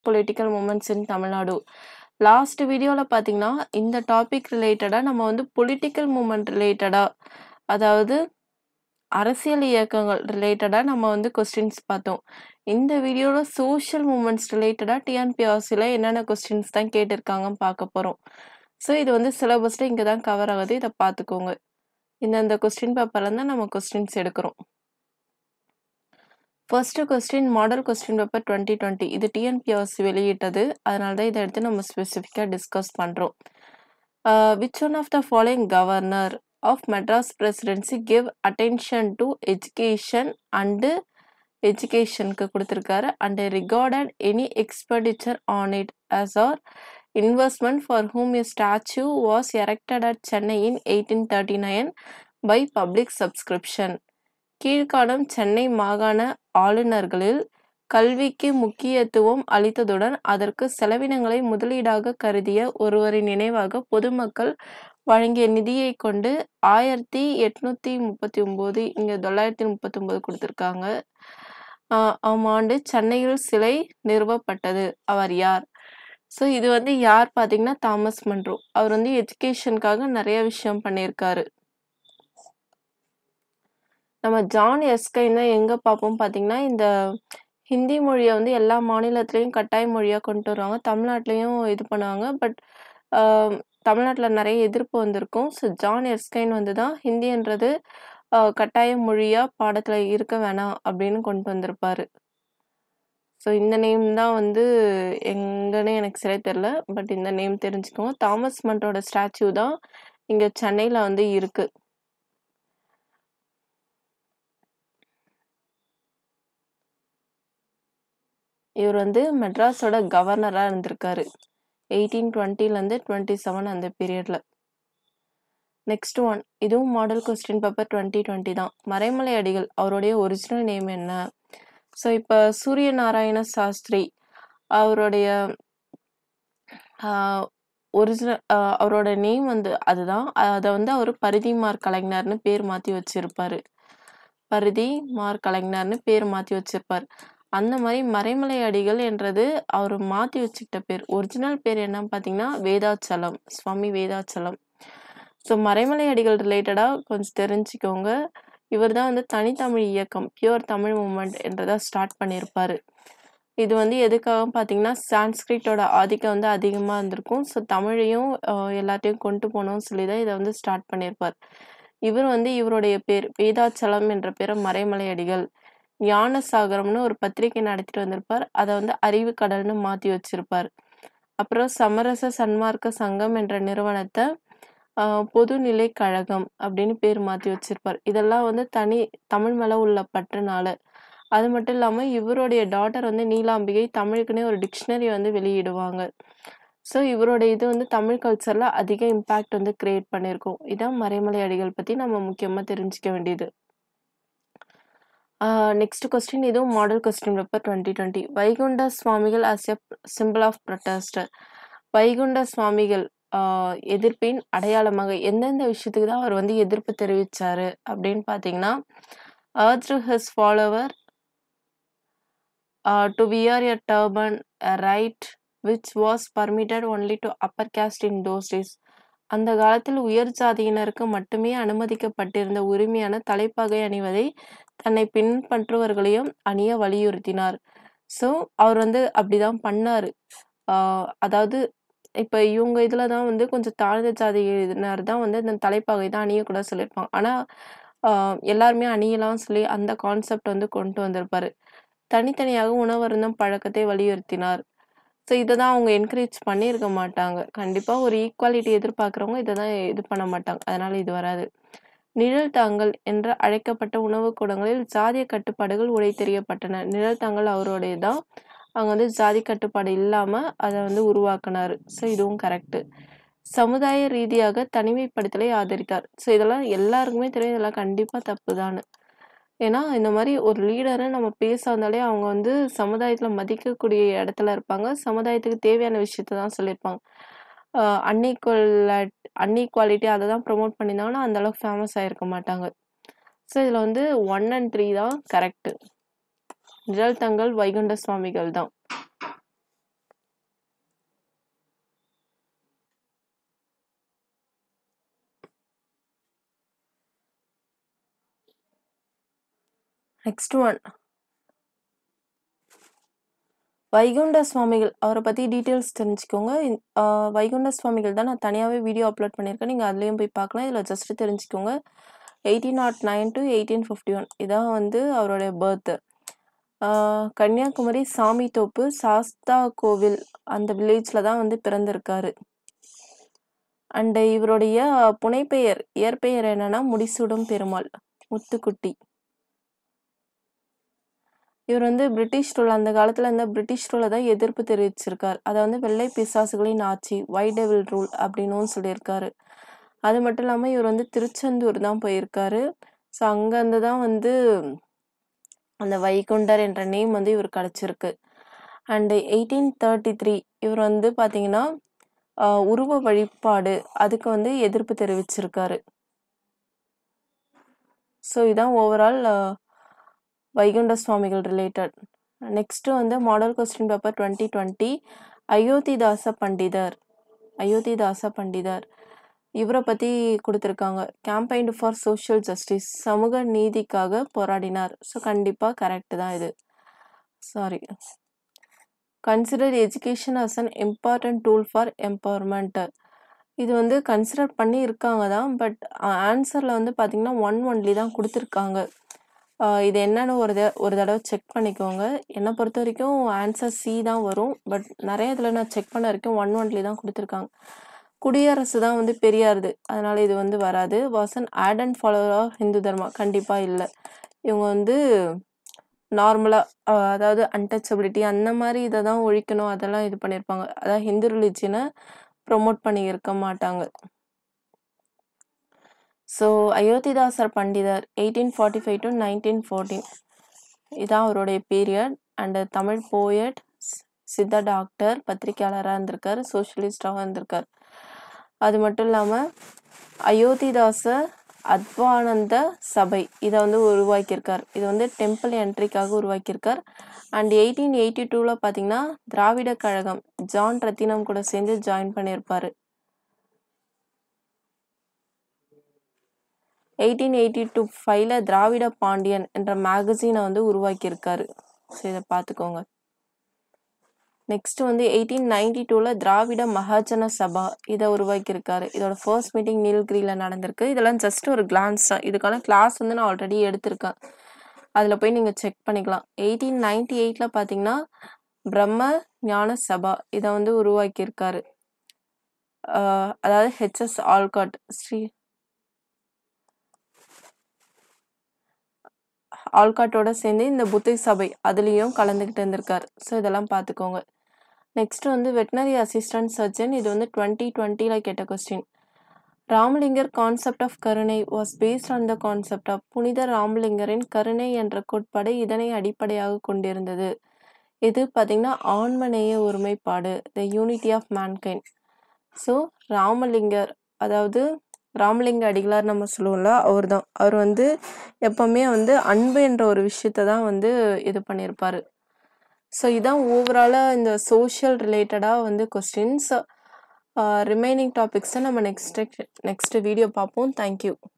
political movements in Tamil Nadu last வீடியோவில் பார்த்தீங்கன்னா இந்த டாபிக் ரிலேட்டடாக நம்ம வந்து பொலிட்டிக்கல் மூமெண்ட் ரிலேட்டடாக அதாவது அரசியல் இயக்கங்கள் ரிலேட்டடாக நம்ம வந்து கொஸ்டின்ஸ் பார்த்தோம் இந்த வீடியோவில் சோஷியல் மூமெண்ட்ஸ் ரிலேட்டடாக டிஎன்பிஆர்சியில் என்னென்ன கொஸ்டின்ஸ் தான் கேட்டிருக்காங்கன்னு பார்க்க போகிறோம் ஸோ இது வந்து சிலபஸில் இங்கே தான் கவர் ஆகுது இதை பார்த்துக்கோங்க இந்தந்த கொஸ்டின் பேப்பர்லேருந்து நம்ம கொஸ்டின்ஸ் எடுக்கிறோம் first question model question paper twenty twenty இது டிஎன்பிஎஸ்சி வெளியிட்டது அதனால தான் இதை எடுத்து நம்ம ஸ்பெசிஃபிக்காக டிஸ்கஸ் பண்ணுறோம் which one of the following governor of Madras presidency give attention to education and எஜுகேஷனுக்கு கொடுத்துருக்காரு and regarded any expenditure on it as an investment for whom a statue was erected at Chennai in eighteen thirty nine by public subscription கீழ்காணும் சென்னை மாகாண ஆளுநர்களில் கல்விக்கு முக்கியத்துவம் அளித்ததுடன் அதற்கு செலவினங்களை முதலீடாக கருதிய ஒருவரின் நினைவாக பொதுமக்கள் வழங்கிய நிதியை கொண்டு ஆயிரத்தி எட்நூத்தி முப்பத்தி ஒன்பது இங்க தொள்ளாயிரத்தி முப்பத்தி ஒன்பது கொடுத்துருக்காங்க ஆம் ஆண்டு சென்னையில் சிலை நிறுவப்பட்டது அவர் யார் ஸோ இது வந்து யார் பார்த்தீங்கன்னா தாமஸ் மன்ரோ அவர் வந்து எஜுகேஷனுக்காக நிறைய விஷயம் பண்ணியிருக்காரு நம்ம ஜான் எஸ்கைன்னு எங்கே பார்ப்போம் பார்த்தீங்கன்னா இந்த ஹிந்தி மொழியை வந்து எல்லா மாநிலத்துலேயும் கட்டாய மொழியாக கொண்டு வருவாங்க தமிழ்நாட்டிலையும் இது பண்ணுவாங்க பட் தமிழ்நாட்டில் நிறைய எதிர்ப்பு வந்திருக்கும் ஸோ ஜான் எஸ்கைன் வந்து தான் ஹிந்தின்றது கட்டாய மொழியாக பாடத்தில் இருக்க வேணாம் அப்படின்னு கொண்டு வந்திருப்பாரு ஸோ இந்த நேம் தான் வந்து எங்கன்னு எனக்கு சரியா தெரில பட் இந்த நேம் தெரிஞ்சுக்கோங்க தாமஸ் மன்றோட ஸ்டாச்சு தான் இங்கே சென்னையில் வந்து இருக்கு இவர் வந்து மெட்ராஸோட கவர்னராக இருந்திருக்காரு எயிட்டீன் டுவெண்ட்டிலேருந்து டுவெண்ட்டி செவன் அந்த பீரியடில் நெக்ஸ்ட் ஒன் இதுவும் model question paper twenty twenty தான் மறைமலை அடிகள் அவருடைய ஒரிஜினல் நேம் என்ன ஸோ இப்போ சூரிய நாராயண சாஸ்திரி அவருடைய ஒரிஜினல் அவரோட நேம் வந்து அதுதான் அதை வந்து அவர் பரிதிமார் கலைஞர்னு பேர் மாற்றி வச்சிருப்பாரு பரிதி மார் கலைஞர்னு பேர் மாற்றி வச்சிருப்பார் அந்த மாதிரி மறைமலை அடிகள் என்றது அவர் மாற்றி வச்சுக்கிட்ட பேர் ஒரிஜினல் பேர் என்னன்னு பார்த்தீங்கன்னா வேதாச்சலம் சுவாமி வேதாச்சலம் ஸோ மறைமலை அடிகள் ரிலேட்டடாக கொஞ்சம் தெரிஞ்சுக்கோங்க இவர் தான் வந்து தனித்தமிழ் இயக்கம் பியூர் தமிழ் மூமெண்ட் என்றதை ஸ்டார்ட் பண்ணியிருப்பாரு இது வந்து எதுக்காக பார்த்தீங்கன்னா சான்ஸ்கிரிட்டோட ஆதிக்கம் வந்து அதிகமாக இருந்திருக்கும் ஸோ தமிழையும் எல்லாத்தையும் கொண்டு போகணும்னு சொல்லி தான் இதை வந்து ஸ்டார்ட் பண்ணியிருப்பார் இவர் வந்து இவருடைய பேர் வேதாச்சலம் என்ற பேரை மறைமலை அடிகள் ஞானசாகரம்னு ஒரு பத்திரிகை நடத்திட்டு வந்திருப்பார் அதை வந்து அறிவு கடல்னு மாற்றி வச்சிருப்பார் அப்புறம் சமரச சன்மார்க்க சங்கம் என்ற நிறுவனத்தை பொதுநிலை கழகம் அப்படின்னு பேர் மாற்றி வச்சிருப்பார் இதெல்லாம் வந்து தனி தமிழ் மேலே உள்ள பற்றுனால அது மட்டும் இல்லாமல் இவருடைய டாட்டர் வந்து நீலாம்பிகை தமிழுக்குன்னே ஒரு டிக்ஷனரி வந்து வெளியிடுவாங்க ஸோ இவருடைய இது வந்து தமிழ் கல்ச்சரில் அதிக இம்பேக்ட் வந்து கிரியேட் பண்ணியிருக்கோம் இதான் மறைமலை அடிகள் பற்றி நம்ம முக்கியமாக தெரிஞ்சுக்க வேண்டியது நெக்ஸ்ட் கொஸ்டின் இதுவும் model question paper twenty twenty Vaikunda Swamigal as a symbol of protest Vaikunda Swamigal எதிர்ப்பின் அடையாளமாக எந்தெந்த விஷயத்துக்கு தான் அவர் வந்து எதிர்ப்பு தெரிவித்தார் அப்படின்னு பார்த்தீங்கன்னா urged his follower to wear a turban right which was permitted only to upper caste in those days அந்த காலத்தில் உயர் ஜாதியினருக்கு மட்டுமே அனுமதிக்கப்பட்டிருந்த உரிமையான தலைப்பாகை அணிவதை தன்னை பின்பற்றுவர்களையும் அணிய வலியுறுத்தினார் ஸோ அவர் வந்து அப்படிதான் பண்ணார் அதாவது இப்போ இவங்க இதில் தான் வந்து கொஞ்சம் தாழ்ந்த ஜாதியினர் தான் வந்து இந்த தலைப்பாகை தான் அணியக்கூட சொல்லியிருப்பாங்க ஆனால் எல்லாருமே அணியலாம் சொல்லி அந்த கான்செப்ட் வந்து கொண்டு வந்திருப்பாரு தனித்தனியாக உணவருந்தும் பழக்கத்தை வலியுறுத்தினார் ஸோ இதை தான் அவங்க என்கரேஜ் பண்ணியிருக்க மாட்டாங்க கண்டிப்பாக ஒரு ஈக்குவாலிட்டி எதிர்பார்க்குறவங்க இதை தான் இது பண்ண மாட்டாங்க அதனால் இது வராது நிழல் தாங்கல் என்று அழைக்கப்பட்ட உணவு கூடங்களில் ஜாதிய கட்டுப்பாடுகள் உடை தெரியப்பட்டன நிழல் தாங்கல் அவருடைய தான் அவங்க வந்து ஜாதி கட்டுப்பாடு இல்லாமல் அதை வந்து உருவாக்கினார் ஸோ இதுவும் கரெக்டு சமுதாய ரீதியாக தனிமைப்படுத்தலை ஆதரித்தார் ஸோ இதெல்லாம் எல்லாருக்குமே தெரியும் இதெல்லாம் கண்டிப்பாக தப்பு தான் ஏன்னா இந்த மாதிரி ஒரு லீடரை நம்ம பேச வந்தாலே அவங்க வந்து சமுதாயத்தில் மதிக்கக்கூடிய இடத்துல இருப்பாங்க சமுதாயத்துக்கு தேவையான விஷயத்த தான் சொல்லியிருப்பாங்க அன்ஈக்குவல் அன்ஈக்குவாலிட்டி அதை தான் ப்ரொமோட் பண்ணியிருந்தாங்கன்னா அந்த அளவுக்கு ஃபேமஸ் ஆகிருக்க மாட்டாங்க ஸோ இதில் வந்து ஒன் அண்ட் த்ரீ தான் கரெக்டு நிழல் தங்கள் வைகுண்ட சுவாமிகள் தான் நெக்ஸ்ட் ஒன் வைகுண்ட சுவாமிகள் அவரை பற்றி டீட்டெயில்ஸ் தெரிஞ்சுக்கோங்க இந்- ஆஹ் வைகுண்ட சுவாமிகள் தான் நான் தனியாகவே வீடியோ அப்லோட் பண்ணியிருக்கேன் நீங்கள் அதுலேயும் போய் பார்க்கலாம் இதில் ஜஸ்ட் தெரிஞ்சுக்கோங்க eighteen not nine to eighteen fifty one இதான் வந்து அவருடைய பர்த்து கன்னியாகுமரி சாமி தோப்பு சாஸ்தா கோவில் அந்த வில்லேஜில் தான் வந்து பிறந்திருக்காரு அண்ட் இவருடைய புனைப்பெயர் இயற்பெயர் என்னன்னா முடிசூடும் பெருமாள் முத்துக்குட்டி இவர் வந்து பிரிட்டிஷ் ரூல் அந்த காலத்துல இருந்த பிரிட்டிஷ் ரூலை தான் எதிர்ப்பு தெரிவிச்சிருக்கார் அதை வந்து வெள்ளை பிசாசுகளின் ஆட்சி ஒயிட் டெவில் ரூல் அப்படின்னும் சொல்லியிருக்காரு அது மட்டும் இல்லாமல் இவர் வந்து திருச்செந்தூர் தான் போயிருக்காரு ஸோ அங்கேருந்து தான் வந்து அந்த வைகுண்டர் என்ற நேம் வந்து இவர் கிடச்சிருக்கு அண்டு எயிட்டீன் தேர்ட்டி த்ரீ இவர் வந்து பார்த்தீங்கன்னா ஆஹ் உருவ வழிபாடு அதுக்கு வந்து எதிர்ப்பு தெரிவிச்சிருக்காரு ஸோ இதான் overall Vaikunda Swamigal related next வந்து model question paper twenty twenty Ayothidasa Pandithar Ayothidasa பண்டிதர் இவரை பற்றி கொடுத்துருக்காங்க கேம்பெயின் ஃபார் சோஷியல் ஜஸ்டிஸ் சமூக நீதிக்காக போராடினார் ஸோ கண்டிப்பாக கரெக்ட் தான் இது sorry consider education as an important tool for empowerment இது வந்து கன்சிடர் பண்ணி இருக்காங்க தான் பட் ஆன்சரில் வந்து பார்த்தீங்கன்னா ஒன் ஒன்லி தான் கொடுத்துருக்காங்க ஆஹ் இது என்னன்னு ஒரு த ஒரு தடவை செக் பண்ணிக்கோங்க என்னை பொறுத்த வரைக்கும் ஆன்சர் சி தான் வரும் பட் நிறைய இதில் நான் செக் பண்ண வரைக்கும் ஒன் ஒன்லி தான் கொடுத்துருக்காங்க குடியரசு தான் வந்து பெரியாருது அதனால இது வந்து வராது was an ardent follower of Hindu dharma கண்டிப்பாக இல்லை இவங்க வந்து நார்மலாக அதாவது அன்டச்சபிலிட்டி அந்த மாதிரி இதை தான் ஒழிக்கணும் அதெல்லாம் இது பண்ணியிருப்பாங்க அதாவது ஹிந்து ரிலிஜியனை ப்ரொமோட் பண்ணி இருக்க மாட்டாங்க so Ayothidasar Pandithar eighteen forty five to nineteen fourteen இதான் அவருடைய period and Tamil poet Siddha doctor பத்திரிக்கையாளராக இருந்திருக்கார் சோஷியலிஸ்டாகவும் இருந்திருக்கார் அது மட்டும் இல்லாமல் அயோத்திதாச அத்வானந்த சபை இதை வந்து உருவாக்கியிருக்கார் இது வந்து டெம்பிள் என்ட்ரிக்காக உருவாக்கியிருக்கார் அண்ட் எயிட்டீன் எயிட்டி டூவில் பார்த்தீங்கன்னா திராவிட கழகம் ஜான் ரத்தினம் கூட சேர்ந்து ஜாயின் பண்ணியிருப்பார் எயிட்டீன் எயிட்டி டூ ஃபைவ்ல திராவிட பாண்டியன் என்ற மேகசீனை வந்து உருவாக்கியிருக்காரு ஸோ இதை பார்த்துக்கோங்க நெக்ஸ்ட் வந்து எயிட்டீன் நைன்டி டூவில் திராவிட மகாஜன சபா இதை உருவாக்கியிருக்காரு இதோட ஃபர்ஸ்ட் மீட்டிங் நீல்கிரியில் நடந்திருக்கு இதெல்லாம் ஜஸ்ட் ஒரு கிளான்ஸ் தான் இதுக்கான கிளாஸ் வந்து நான் ஆல்ரெடி எடுத்திருக்கேன் அதில் போய் நீங்கள் செக் பண்ணிக்கலாம் எயிட்டீன் நைன்டி எயிட்டில் பார்த்தீங்கன்னா பிரம்ம ஞான சபா இதை வந்து உருவாக்கியிருக்காரு ஆஹ் அதாவது ஹெச்எஸ் ஆல்காட் ஸ்ரீ ஆல்காட்டோட சேர்ந்து இந்த புத்தை சபை அதுலேயும் கலந்துக்கிட்டு இருந்திருக்காரு ஸோ இதெல்லாம் பார்த்துக்கோங்க நெக்ஸ்ட் வந்து வெட்டினரி அசிஸ்டன்ட் சர்ஜன் இது வந்து டுவெண்ட்டி டுவெண்ட்டியில் கேட்ட கொஸ்டின் ராமலிங்கர் கான்செப்ட் ஆஃப் கருணை was based on the concept of புனித ராமலிங்கரின் கருணை என்ற கோட்பாடு இதனை அடிப்படையாக கொண்டிருந்தது இது பார்த்தீங்கன்னா ஆண்மநேய ஒருமைப்பாடு the unity of mankind so Ramalingar அதாவது ராமலிங்க அடிகளார் நம்ம சொல்லுவோம்ல அவர் தான் அவர் வந்து எப்பவுமே வந்து அன்பு என்ற ஒரு விஷயத்தை தான் வந்து இது பண்ணியிருப்பாரு ஸோ இதான் ஓவராலாக இந்த சோஷியல் ரிலேட்டடாக வந்து கொஸ்டின்ஸ் ரிமைனிங் டாபிக்ஸை நம்ம நெக்ஸ்ட் நெக்ஸ்ட் வீடியோ பார்ப்போம் தேங்க்யூ